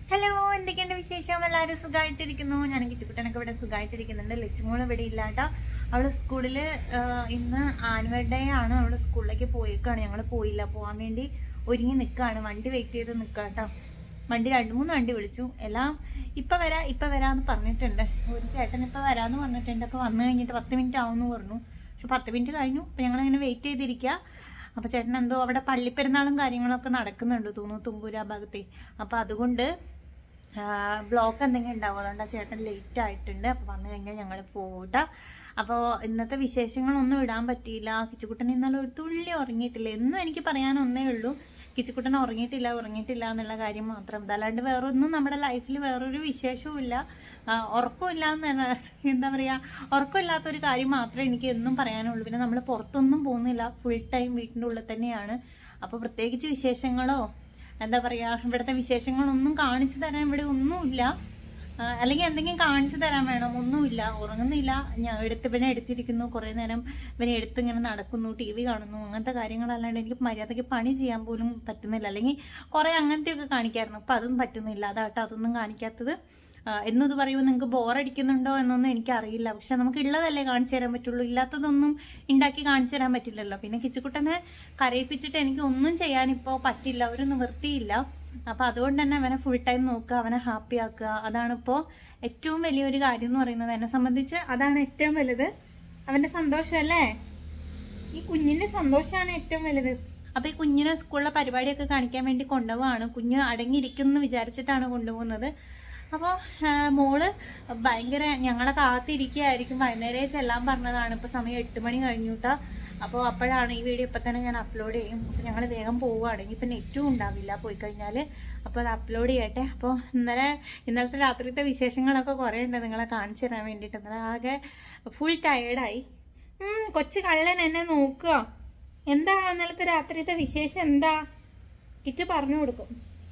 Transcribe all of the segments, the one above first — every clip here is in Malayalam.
ഹലോ എന്തൊക്കെയുണ്ട് വിശേഷം എല്ലാവരും സുഖമായിട്ടിരിക്കുന്നു ഞാൻ കിച്ചുക്കുട്ടനൊക്കെ ഇവിടെ സുഖമായിട്ടിരിക്കുന്നുണ്ട് ലച്ചുമോൾ ഇവിടെ ഇല്ലാട്ടോ അവള് സ്കൂളിൽ ഇന്ന് ആനുവൽ ഡേ ആണ് അവള് സ്കൂളിലേക്ക് പോയേക്കാണ് ഞങ്ങൾ പോയില്ല പോകാൻ വേണ്ടി ഒരുങ്ങി നിൽക്കുകയാണ് വണ്ടി വെയിറ്റ് ചെയ്ത് നിൽക്കുക കേട്ടോ വണ്ടി രണ്ട് മൂന്ന് വണ്ടി വിളിച്ചു എല്ലാം ഇപ്പൊ വരാ ഇപ്പൊ വരാന്ന് പറഞ്ഞിട്ടുണ്ട് ഒരു ചേട്ടൻ ഇപ്പൊ വരാന്ന് പറഞ്ഞിട്ടുണ്ട് അപ്പൊ വന്നു കഴിഞ്ഞിട്ട് പത്ത് മിനിറ്റ് ആവുമെന്ന് പറഞ്ഞു പക്ഷെ പത്ത് മിനിറ്റ് കഴിഞ്ഞു അപ്പൊ ഞങ്ങൾ അങ്ങനെ വെയിറ്റ് ചെയ്തിരിക്കുക അപ്പൊ ചേട്ടൻ എന്തോ അവിടെ പള്ളിപ്പെരുന്നാളും കാര്യങ്ങളൊക്കെ നടക്കുന്നുണ്ട് തോന്നുന്നു തുമ്പൂര ഭാഗത്തെ അപ്പൊ അതുകൊണ്ട് ബ്ലോക്ക് എന്തെങ്കിലും ഉണ്ടാവും അതുകൊണ്ട് ആ ചേട്ടൻ ലേറ്റ് ആയിട്ടുണ്ട് അപ്പോൾ വന്നു കഴിഞ്ഞാൽ ഞങ്ങൾ പോകട്ടെ അപ്പോൾ ഇന്നത്തെ വിശേഷങ്ങളൊന്നും ഇടാൻ പറ്റിയില്ല കിച്ചുക്കുട്ടൻ ഇന്നലെ ഒരു തുള്ളി ഉറങ്ങിയിട്ടില്ല എന്നും എനിക്ക് പറയാനൊന്നേ ഉള്ളൂ കിച്ചുക്കുട്ടൻ ഉറങ്ങിയിട്ടില്ല ഉറങ്ങിയിട്ടില്ല എന്നുള്ള കാര്യം മാത്രം അതല്ലാണ്ട് വേറൊന്നും നമ്മുടെ ലൈഫിൽ വേറൊരു വിശേഷവും ഇല്ല ആ, ഉറക്കമില്ല എന്ന് തന്നെ എന്താ പറയുക ഉറക്കമില്ലാത്തൊരു കാര്യം മാത്രമേ എനിക്ക് എന്നും പറയാനുള്ളൂ പിന്നെ നമ്മൾ പുറത്തൊന്നും പോകുന്നില്ല ഫുൾ ടൈം വീട്ടിൻ്റെ ഉള്ളിൽ തന്നെയാണ് അപ്പോൾ പ്രത്യേകിച്ച് വിശേഷങ്ങളോ എന്താ പറയാ ഇവിടുത്തെ വിശേഷങ്ങളൊന്നും കാണിച്ചു തരാൻ ഇവിടെ ഒന്നുമില്ല ആ, അല്ലെങ്കിൽ എന്തെങ്കിലും കാണിച്ചു തരാൻ വേണം ഒന്നുമില്ല ഉറങ്ങുന്നില്ല ഞാൻ എടുത്ത് ഇവനെ എടുത്തിരിക്കുന്നു കുറേ നേരം ഇവനെ എടുത്ത് ഇങ്ങനെ നടക്കുന്നു ടി വി കാണുന്നു അങ്ങനത്തെ കാര്യങ്ങളല്ലാണ്ട് എനിക്ക് മര്യാദയ്ക്ക് പണി ചെയ്യാൻ പോലും പറ്റുന്നില്ല അല്ലെങ്കിൽ കുറേ അങ്ങനത്തെയൊക്കെ കാണിക്കായിരുന്നു അപ്പം അതും പറ്റുന്നില്ല അതാട്ടോ അതൊന്നും കാണിക്കാത്തത് ആ, എന്നും ഇത് പറയുമ്പോൾ നിങ്ങൾക്ക് ബോറടിക്കുന്നുണ്ടോ എന്നൊന്നും എനിക്കറിയില്ല പക്ഷെ നമുക്ക് ഉള്ളതല്ലേ കാണിച്ചു തരാൻ പറ്റുള്ളൂ ഇല്ലാത്തതൊന്നും ഉണ്ടാക്കി കാണിച്ചു തരാൻ പറ്റില്ലല്ലോ പിന്നെ കിച്ചുക്കുട്ടനെ കരയിപ്പിച്ചിട്ട് എനിക്ക് ഒന്നും ചെയ്യാനിപ്പോൾ പറ്റില്ല ഒരു നിവൃത്തിയില്ല അപ്പം അതുകൊണ്ട് തന്നെ അവനെ ഫുൾ ടൈം നോക്കുക അവനെ ഹാപ്പി ആക്കുക അതാണിപ്പോൾ ഏറ്റവും വലിയൊരു കാര്യം എന്ന് പറയുന്നത് എന്നെ സംബന്ധിച്ച് അതാണ് ഏറ്റവും വലുത് അവൻ്റെ സന്തോഷമല്ലേ ഈ കുഞ്ഞിന്റെ സന്തോഷമാണ് ഏറ്റവും വലുത് അപ്പൊ ഈ കുഞ്ഞിനെ സ്കൂളിലെ പരിപാടിയൊക്കെ കാണിക്കാൻ വേണ്ടി കൊണ്ടുപോവാണ് കുഞ്ഞ് അടങ്ങിയിരിക്കും എന്ന് വിചാരിച്ചിട്ടാണ് കൊണ്ടുപോകുന്നത് അപ്പോൾ മോള് ഭയങ്കര ഞങ്ങളെ കാത്തിരിക്കുകയായിരിക്കും വൈകുന്നേരം ചെല്ലാൻ പറഞ്ഞതാണ് ഇപ്പോൾ സമയം എട്ട് മണി കഴിഞ്ഞുട്ടാ അപ്പോൾ അപ്പോഴാണ് ഈ വീഡിയോ ഇപ്പം തന്നെ ഞാൻ അപ്ലോഡ് ചെയ്യും അപ്പോൾ ഞങ്ങൾ വേഗം പോവുകയാണ് ഇനിയിപ്പോൾ നെറ്റും ഉണ്ടാവില്ല പോയി കഴിഞ്ഞാൽ അപ്പോൾ അത് അപ്ലോഡ് ചെയ്യട്ടെ അപ്പോൾ ഇന്നലെ ഇന്നലത്തെ രാത്രിത്തെ വിശേഷങ്ങളൊക്കെ കുറേ ഉണ്ട് നിങ്ങളെ കാണിച്ചു തരാൻ വേണ്ടിയിട്ട് ഇന്നലെ ആകെ ഫുൾ ടയേർഡായി ഉം, കൊച്ചു കള്ളൻ എന്നെ നോക്കുക എന്താ ഇന്നലത്തെ രാത്രിത്തെ വിശേഷം എന്താ കിച്ചു പറഞ്ഞു കൊടുക്കും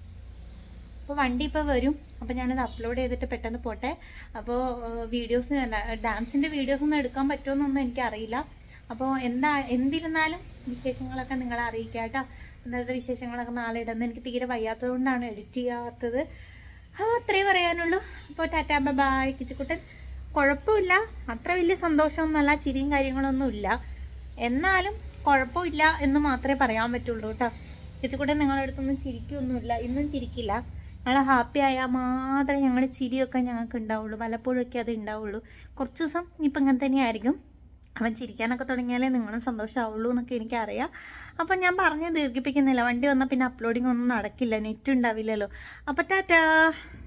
അപ്പോൾ വണ്ടി ഇപ്പോൾ വരും അപ്പോൾ ഞാനത് അപ്ലോഡ് ചെയ്തിട്ട് പെട്ടെന്ന് പോട്ടെ അപ്പോൾ വീഡിയോസ് ഡാൻസിൻ്റെ വീഡിയോസ് ഒന്നും എടുക്കാൻ പറ്റുമെന്നൊന്നും എനിക്കറിയില്ല അപ്പോൾ എന്താ എന്തിരുന്നാലും വിശേഷങ്ങളൊക്കെ നിങ്ങളെ അറിയിക്കാം കേട്ടോ ഇന്നലത്തെ വിശേഷങ്ങളൊക്കെ നാളെ ഇടുന്നത് എനിക്ക് തീരെ വയ്യാത്തത് കൊണ്ടാണ് എഡിറ്റ് ചെയ്യാത്തത് അപ്പോൾ അത്രേ പറയാനുള്ളൂ അപ്പോൾ ടാറ്റാ ബൈ കിച്ചുക്കുട്ടൻ കുഴപ്പമില്ല അത്ര വലിയ സന്തോഷമൊന്നുമല്ല ചിരിയും കാര്യങ്ങളൊന്നും ഇല്ല എന്നാലും കുഴപ്പമില്ല എന്ന് മാത്രമേ പറയാൻ പറ്റുള്ളൂ കേട്ടോ കിച്ചുക്കുട്ടൻ നിങ്ങളുടെ അടുത്തൊന്നും ചിരിക്കൊന്നുമില്ല ഇന്നും ചിരിക്കില്ല ഞങ്ങൾ ഹാപ്പി ആയാൽ മാത്രമേ ഞങ്ങളുടെ ചിരിയൊക്കെ ഞങ്ങൾക്ക് ഉണ്ടാവുള്ളൂ പലപ്പോഴൊക്കെ അത് ഉണ്ടാവുള്ളൂ കുറച്ച് ദിവസം ഇപ്പം ഇങ്ങനെ തന്നെയായിരിക്കും അവൻ ചിരിക്കാനൊക്കെ തുടങ്ങിയാലേ നിങ്ങളും സന്തോഷമാവുള്ളൂ എന്നൊക്കെ എനിക്കറിയാം അപ്പം ഞാൻ പറഞ്ഞ് ദീർഘിപ്പിക്കുന്നില്ല വണ്ടി വന്നാൽ പിന്നെ അപ്ലോഡിംഗ് ഒന്നും നടക്കില്ല നെറ്റ് ഉണ്ടാവില്ലല്ലോ അപ്പം ടാറ്റാ